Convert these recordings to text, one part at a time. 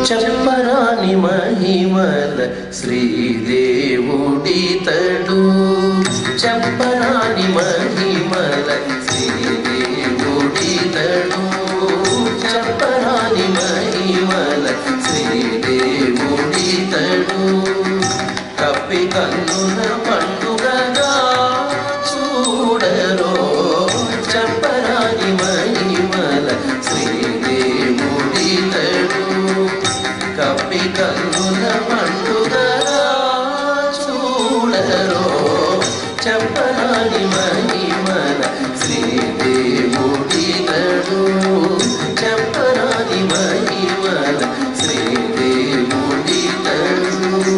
చెప్పరాని మహిమల శ్రీదేవుడితడు చెప్పరాని మహిమల శ్రీదేవుడితడు చెప్పరాని మహిమల శ్రీదేవుడితడు కప్పి కన్నుల పండుగగా చూడరో చెప్పరాని మహిమల శ్రీదేవుడితడు కప్పి కన్నుల పండుగగా చూడరో చెప్పరాని మహిమల శ్రీదేవుడితడు చెప్పరాని మహిమల శ్రీదేవుడితడు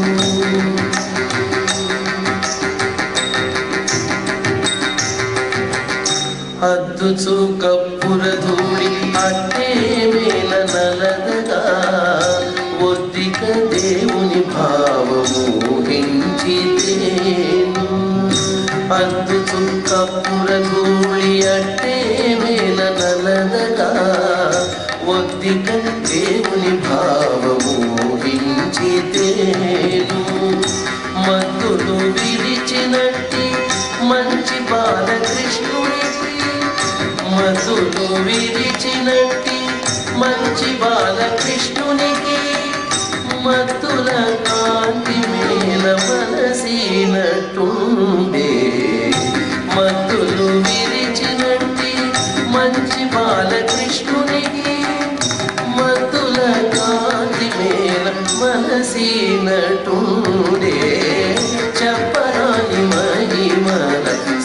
హద్దుచు కప్పుర ధూళి అట్టే మేల నలదగా ఒద్దిక దేవుని భావము హించితేను హద్దుచు కప్పుర ధూళి అట్టే మేల నలదగా ఒద్దిక దేవుని భావము హించితేను మద్దులు విరిచినట్టి మంచి బాలకృష్ణుడికి మధులు విరిచినట్టి మంచి బాలకృష్ణునికి మత్తుల కాంతి మేల మనసినట్టుండే మత్తులు విరిచినట్టి మంచి బాలకృష్ణునికి మత్తుల కాంతి మేల మనసినట్టుండే చెప్పరాని మహిమల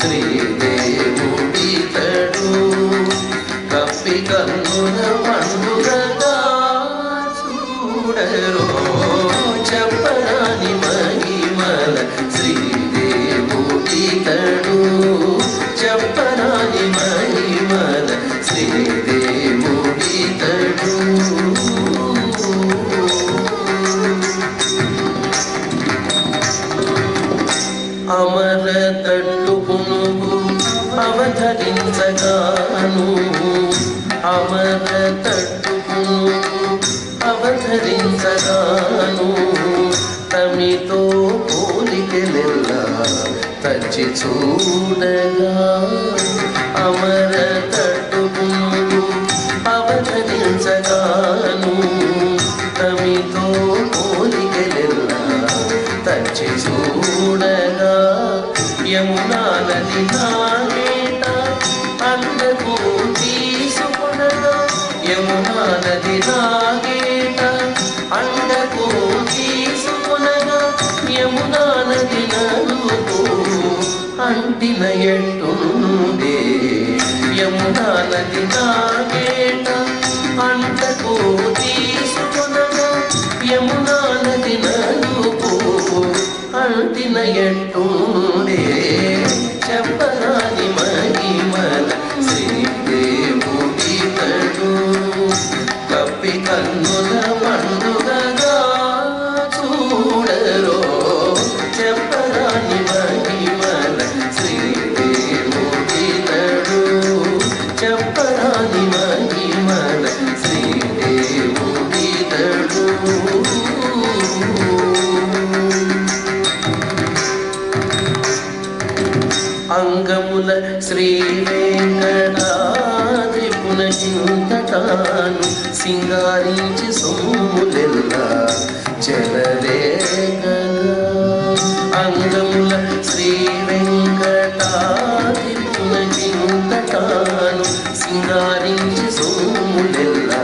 శ్రీదేవుడితడు కప్పి కన్నుల పండుగగా చూడరో చెప్పరాని మహిమల శ్రీదేవుడితడు చెప్పరాని మహిమల శ్రీదేవుడితడు అమర తట్టు పునుగు అవధరించగాను అమర తట్టు పునుగు అవధరించగాను తమితో పోలికెలెల్లా తచ్చి చూడగా అమర తట్టు పునుగు అవధరించగాను తమితో పోలికెలెల్లా తచ్చి చూడగా యమునా నది నాగేట అందకు తీసుకొనగా యమునా నది నాగేట అండకు తీసుకొనగా యమునా నది నలుపు అంటిన ఎట్టుండే యమునా నది నాగేట అంటకు తీసుకొనగా యమునా నది నలుపు అంటిన ఎట్టుండే చెప్పరాని మహిమల శ్రీదేవుడితడు కప్పి కన్నుల పండుగగా చూడరో చెప్పరాని మహిమల శ్రీదేవుడితడు చెప్పరాని మహిమల శ్రీదేవుడితడు అంగముల శ్రీ వెంకటాద్రి పునచింతటాను సింగారించి సోములెల్లా చెలరేగగా అంగముల శ్రీ వెంకటాద్రి పునచింతటాను సింగారించి సోములెల్లా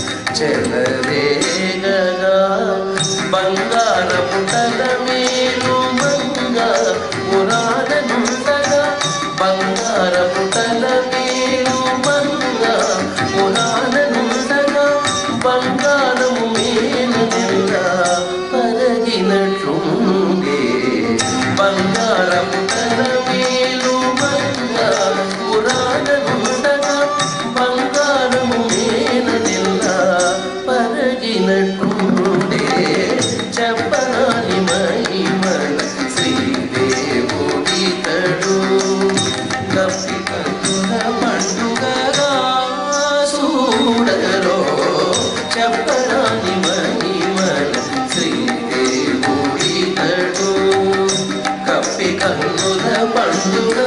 చెలరేగగా బంగారపు తల మేలు మంగా పురాణనుండగా బంగారపు తల మేలు మంగా పురాణనుండగా బంగారము మేలు నిండా పరగినట్లుండే బంగారపు తల మేలు మంగా పురాణనుండగా బంగారము మేలు నిండా పరగినట్లుండే చెప్పరాని మహిమల శ్రీదేవుడితడు కప్పి కన్నుల పండుగగా చూడరో చెప్పరాని మహిమ అందున